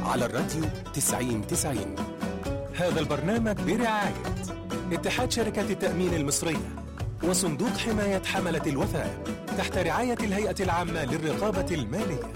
على الراديو 90 90 هذا البرنامج برعاية اتحاد شركة التأمين المصرية وصندوق حماية حملة الوفاء تحت رعاية الهيئة العامة للرقابة المالية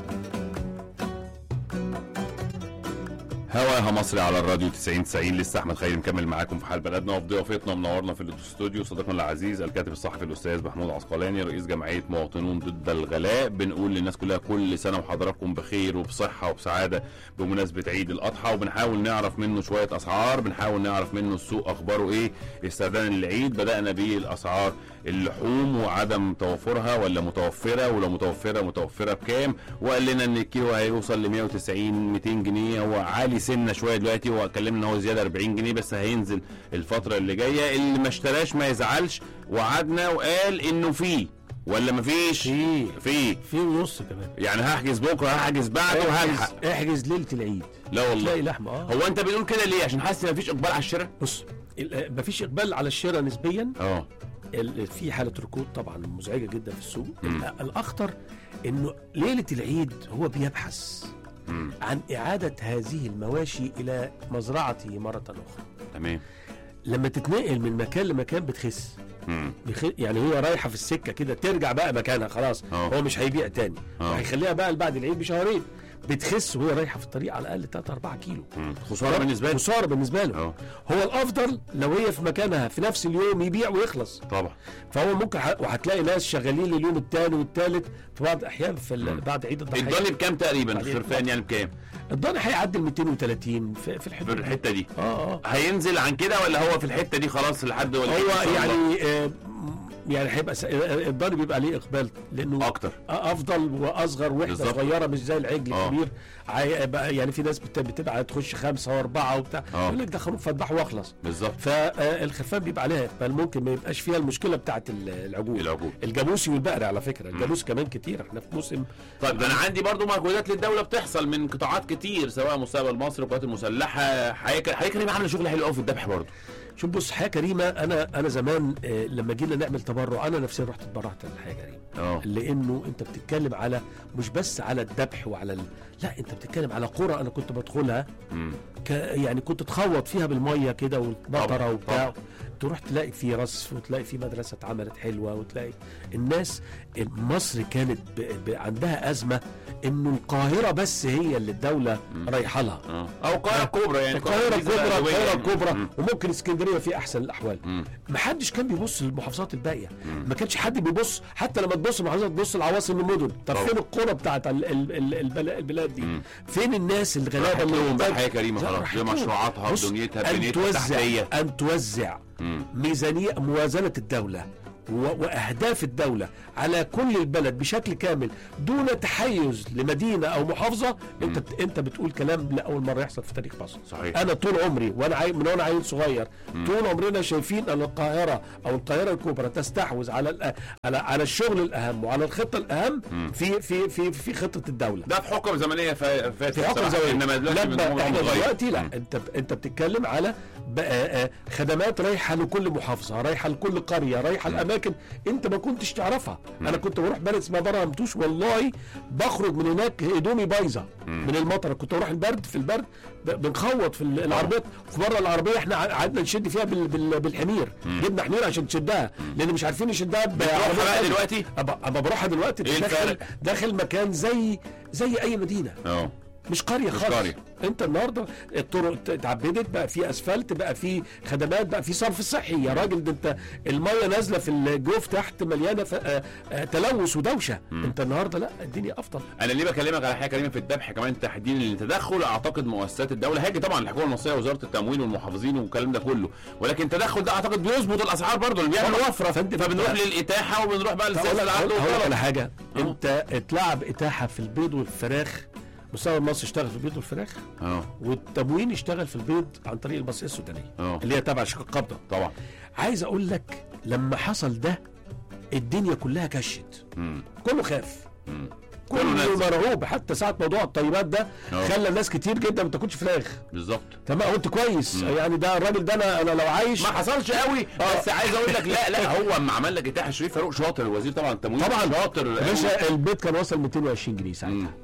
هواها مصري على الراديو 90 90 لسه احمد خيري مكمل معاكم في حال بلدنا وفي ضيافتنا منورنا في الاستوديو صديقنا العزيز الكاتب الصحفي الاستاذ محمود عسقلاني رئيس جمعيه مواطنون ضد الغلاء بنقول للناس كلها كل سنه وحضراتكم بخير وبصحه وبسعاده بمناسبه عيد الاضحى وبنحاول نعرف منه شويه اسعار بنحاول نعرف منه السوق اخباره ايه استعدادا للعيد بدانا بالاسعار اللحوم وعدم توفرها ولا متوفره ولو متوفره متوفره بكام وقال لنا ان الكيلو هيوصل ل 190 200 جنيه هو عالي سنه شويه دلوقتي هو اتكلمنا ان هو زياده 40 جنيه بس هينزل الفتره اللي جايه اللي ما اشتراش ما يزعلش وعدنا وقال انه فيه ولا مفيش في فيه في ونص كمان يعني هحجز بكره هحجز بعده وهلحق احجز, احجز ليله العيد لا تلاقي والله لحمه اه هو انت بتقول كده ليه عشان حاسس ان مفيش اقبال على الشراء بص ال- مفيش اقبال على الشراء نسبيا اه ال- في حاله ركود طبعا مزعجه جدا في السوق مم. ال- الاخطر انه ليله العيد هو بيبحث مم. عن اعاده هذه المواشي الى مزرعته مره اخرى تمام لما تتنقل من مكان لمكان بتخس مم. بخ... يعني هي رايحه في السكه كده ترجع بقى مكانها خلاص آه. هو مش هيبيع تاني آه. وهيخليها بقى بعد العيد بشهرين بتخس وهي رايحه في الطريق على الاقل 3 4 كيلو مم. خساره بالنسبه لي خساره بالنسبه له اه هو الافضل لو هي في مكانها في نفس اليوم يبيع ويخلص طبعا فهو ممكن ح... وهتلاقي ناس شغالين اليوم الثاني والثالث في بعض الاحيان في ال... مم. بعد عيد الضحيه الضاني بكام تقريبا بعدين- الخرفان يعني بكام الضاني هيعدي ال 230 في, في في الحدود دي. الحته دي اه اه هينزل عن كده ولا هو في الحته دي خلاص لحد ولا هو يعني آه يعني هيبقى س... الضاني بيبقى عليه اقبال لانه اكتر افضل واصغر وحده بالظبط. صغيره مش زي العجل آه. الكبير عي- بقى- يعني في ناس بت- بتبقى تخش خمسه واربعه وبتاع آه. يقول لك ده خروف فذبحه واخلص بالظبط فالخرفان بيبقى عليها اقبال ممكن ما يبقاش فيها المشكله بتاعت ال- العجول العجول الجاموسي والبقري على فكره الجاموس كمان كتير احنا في موسم طيب ده انا عندي برضو مجهودات للدوله بتحصل من قطاعات كتير سواء مستقبل مصر القوات المسلحه حضرتك حضرتك كريم عامله شغل حلو قوي في الذبح برضو شوف بص حياه كريمه انا انا زمان آه، لما جينا نعمل تبرع انا نفسي رحت اتبرعت لحياه كريمه اه لانه انت بتتكلم على مش بس على الذبح وعلى ال... لا انت بتتكلم على قرى انا كنت بدخلها مم. ك... يعني كنت تخوض فيها بالميه كده طبعاً، والبقره وبتاع طبعاً. تروح تلاقي في رصف وتلاقي في مدرسه اتعملت حلوه وتلاقي الناس مصر كانت ب... ب... عندها ازمه انه القاهره بس هي اللي الدوله رايحه لها اه او القاهره الكبرى يعني القاهره الجيزة الكبرى الأهلوية القاهره يعني. الكبرى مم. وممكن اسكندريه في احسن الاحوال مم. ما حدش كان بيبص للمحافظات الباقيه ما كانش حد بيبص حتى لما تبص المحافظات تبص العواصم المدن طب طبعا. فين القرى بتاعت ال- ال- ال- البل- البلاد دي مم. فين الناس الغلابه راحت لهم بقى محتاج- حياه كريمه لا، خلاص راحت دي لهم. مشروعاتها بص، بدنيتها أن بنيتها توزع التحتيه ان توزع مم. ميزانيه موازنه الدوله و- واهداف الدوله على كل البلد بشكل كامل دون تحيز لمدينه او محافظه انت بت- انت بتقول كلام لاول مره يحصل في تاريخ مصر صحيح انا طول عمري وانا عيل من وانا عيل صغير طول عمرنا شايفين ان القاهره او القاهره الكبرى تستحوذ على الأ- على على الشغل الاهم وعلى الخطه الاهم في في في في خطه الدوله ده في حكم زمنيه فا- فاتت في حكم بصراحة. زمان انما دلوقتي من لما هم احنا متغير. دلوقتي لا مم. انت انت بتتكلم على بقى آه، خدمات رايحه لكل محافظه رايحه لكل قريه رايحه لاماكن انت ما كنتش تعرفها انا كنت بروح بلد اسمها بره ممتوش والله بخرج من هناك هدومي بايظه من المطر كنت بروح البرد في البرد ب- بنخوط في ال- العربيات في بره العربيه احنا ع- قعدنا نشد فيها بال بال بالحمير جبنا حمير عشان تشدها لان مش عارفين نشدها بتروحها بعربية بقى تانية. دلوقتي؟ أبقى, ابقى بروحها دلوقتي إيه داخل الفرق؟ داخل مكان زي زي اي مدينه اه مش قريه خالص قرية. انت النهارده الطرق اتعبدت بقى في اسفلت بقى في خدمات بقى في صرف صحي يا راجل ده انت الميه نازله في الجوف تحت مليانه ف- آه، آه، تلوث ودوشه انت النهارده لا الدنيا افضل انا ليه بكلمك على حاجه كريمه في الذبح كمان تحديدا للتدخل اعتقد مؤسسات الدوله هاجي طبعا الحكومه المصريه وزاره التموين والمحافظين والكلام ده كله ولكن التدخل ده اعتقد بيظبط الاسعار برضه اللي بيعمل طبعاً. وفره فأنت- فبنروح للاتاحه وبنروح بقى اقول للسياسه اللي عنده لك على وخلاص. حاجه اه. انت اتلعب اتاحه في البيض والفراخ مستوى مصر اشتغل في البيض والفراخ اه والتموين اشتغل في البيض عن طريق المصريه السودانيه اه. اللي هي تبع شركه القبضه طبعا عايز اقول لك لما حصل ده الدنيا كلها كشت مم. كله خاف مم. كله نازل. مرعوب حتى ساعه موضوع الطيبات ده اه. خلى ناس كتير جدا ما تاكلش فراخ بالظبط تمام قلت كويس يعني ده الراجل ده انا انا لو عايش ما حصلش قوي اه. بس عايز اقول لك لا لا هو اما عمل لك اتاحه شريف فاروق شاطر الوزير طبعا التموين طبعا شاطر يا باشا البيت كان وصل 220 جنيه ساعتها مم.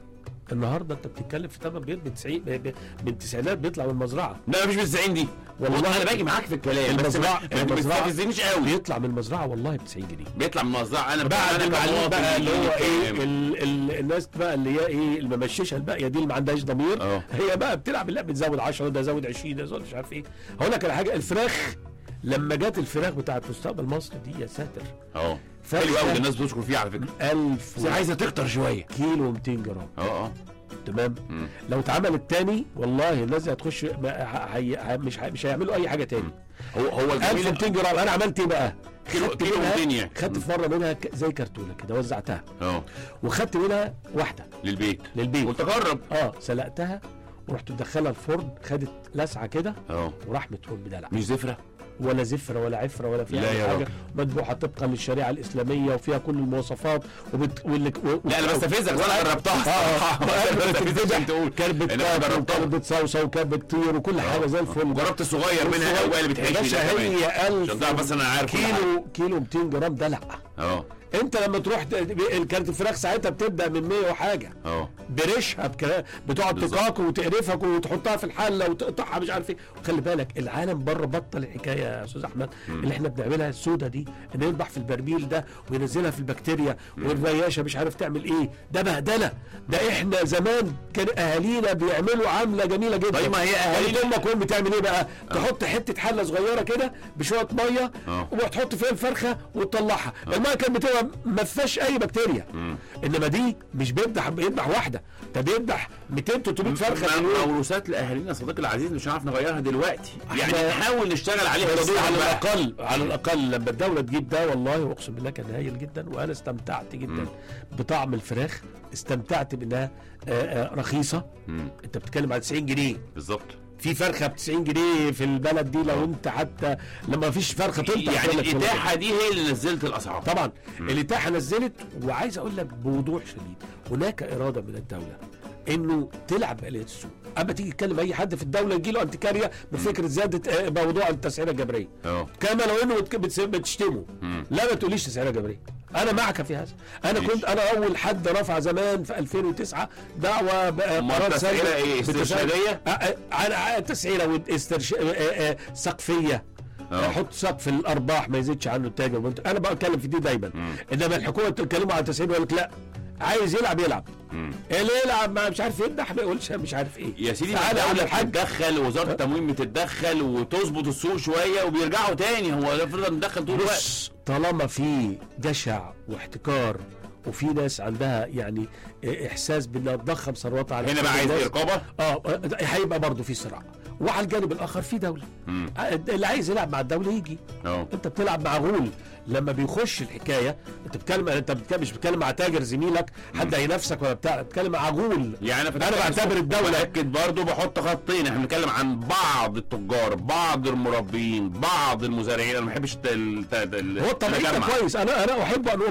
النهارده انت بتتكلم في ثمن بيض من 90 ب- ب- من التسعينات بيطلع من المزرعه لا مش بالزعيم دي والله انا باجي معاك في الكلام بس ما المزرعة- ما المزرعة بتستفزنيش قوي بيطلع من المزرعه والله ب 90 جنيه بيطلع من المزرعه انا بعد انا المعلومه كمواطن بقى اللي هو ايه كام؟ ال ال الناس بقى اللي هي ايه الممششه الباقيه دي اللي ما عندهاش ضمير اه. هي بقى بتلعب لا بتزود 10 ده زود 20 ده زود مش عارف ايه هقول لك على حاجه الفراخ لما جت الفراخ بتاعت مستقبل مصر دي يا ساتر اه فرخة حلو قوي الناس بتشكر فيه على فكره 1000 بس عايزه تكتر شويه كيلو 200 جرام اه اه تمام مم. لو اتعمل تاني والله الناس دي هتخش ما- ه- هي ه- مش ه- مش هيعملوا اي حاجه تاني هو هو الجميل 1200 جرام انا عملت ايه بقى؟ كيلو- خدت كيلو منها- 200 يعني. خدت في مره منها ك- زي كرتونه كده وزعتها اه وخدت منها واحده للبيت للبيت قلت اجرب اه سلقتها ورحت مدخلها الفرن خدت لسعه كده اه وراح متقول بدلع مش زفره ولا زفره ولا عفره ولا فيها لا اي يا حاجه راجل. مذبوحه طبقا للشريعه الاسلاميه وفيها كل المواصفات وبت... واللي... و... لا انا بستفزك وانا جربتها اه أنا بستفزك عشان تقول كانت إن أنا بتاكل جربتها. وكانت بتصوصو وكانت بتطير وكل حاجه زي الفل جربت الصغير منها والصغير- قوي اللي يا بتحشي باشا ده كمان. هي 1000 عشان تعرف بس انا عارف كل حاجة. كيلو كيلو 200 جرام ده لا اه انت لما تروح ت- كانت الفراخ ساعتها بتبدا من 100 وحاجه اه بريشها بك... بتقعد بالظبط. تقاك وتقرفك وتحطها في الحله وتقطعها مش عارف ايه وخلي بالك العالم بره بطل الحكايه يا استاذ احمد اللي احنا بنعملها السودا دي ان يذبح في البرميل ده وينزلها في البكتيريا والرياشه مش عارف تعمل ايه ده بهدله ده احنا زمان كان اهالينا بيعملوا عامله جميله جدا طيب ما هي يعني أهالينا- امك وين بتعمل ايه بقى تحط حته حله صغيره كده بشويه ميه اه. وتحط فيها الفرخه وتطلعها الميه كانت بتبقى ما فيهاش اي بكتيريا انما دي مش بيذبح بيذبح واحده ده بيذبح 200 300 فرخه في اليوم موروثات لاهالينا صديقي العزيز مش هنعرف نغيرها دلوقتي يعني احنا- نحاول نشتغل عليها بس تدور على بقى. الاقل على الاقل لما الدوله تجيب ده والله واقسم بالله كان هايل جدا وانا استمتعت جدا بطعم الفراخ استمتعت بانها آه، آه، رخيصه مم. انت بتتكلم على 90 جنيه بالظبط في فرخه ب 90 جنيه في البلد دي لو انت حتى لما فيش فرخه تنطق يعني تقول لك ولا الاتاحه دي هي اللي نزلت الاسعار طبعا الاتاحه نزلت وعايز اقول لك بوضوح شديد هناك اراده من الدوله انه تلعب باليه السوق اما تيجي تكلم اي حد في الدوله يجي له انتكاريه بفكره زياده آه، موضوع التسعيره الجبريه اه كما لو انه بتك- بتس- بتشتمه لا ما تقوليش تسعيره جبريه انا معك في هذا انا ماشي. كنت انا اول حد رفع زمان في 2009 دعوه بقى أمال قرار التسعيرة سيء إيه؟ بالتسعيرة- استرشادية؟ آه، آه، على على التسعيره واسترش... آه، آه، آه، سقفيه اه. حط سقف الارباح ما يزيدش عنه التاجر والمنتج. انا بتكلم في دي دايما انما الحكومه تتكلموا على التسعير يقول لك لا عايز يلعب يلعب اللي يلعب ما مش عارف يذبح ما يقولش مش عارف ايه يا سيدي تعالى اقول الدولة لك حاجه بتتدخل ووزاره التموين بتتدخل وتظبط السوق شويه وبيرجعوا تاني هو افضل ندخل طول الوقت بص طالما في جشع واحتكار وفي ناس عندها يعني احساس بانها تضخم ثرواتها على هنا بقى حساب عايز الناس، رقابه اه آه، هيبقى برضه في صراع وعلى الجانب الاخر في دوله مم. آه، اللي عايز يلعب مع الدوله يجي اه انت بتلعب مع غول لما بيخش الحكايه انت بتتكلم انت بتتكلم مش بتتكلم مع تاجر زميلك حد هينافسك ولا بتاع بتتكلم مع غول يعني انا انا بعتبر الدوله باكد برضه بحط خطين احنا بنتكلم عن بعض التجار بعض المربين بعض المزارعين انا ما بحبش الت- الت- ال- هو الطبيعي ده التجمع. كويس انا انا احب ان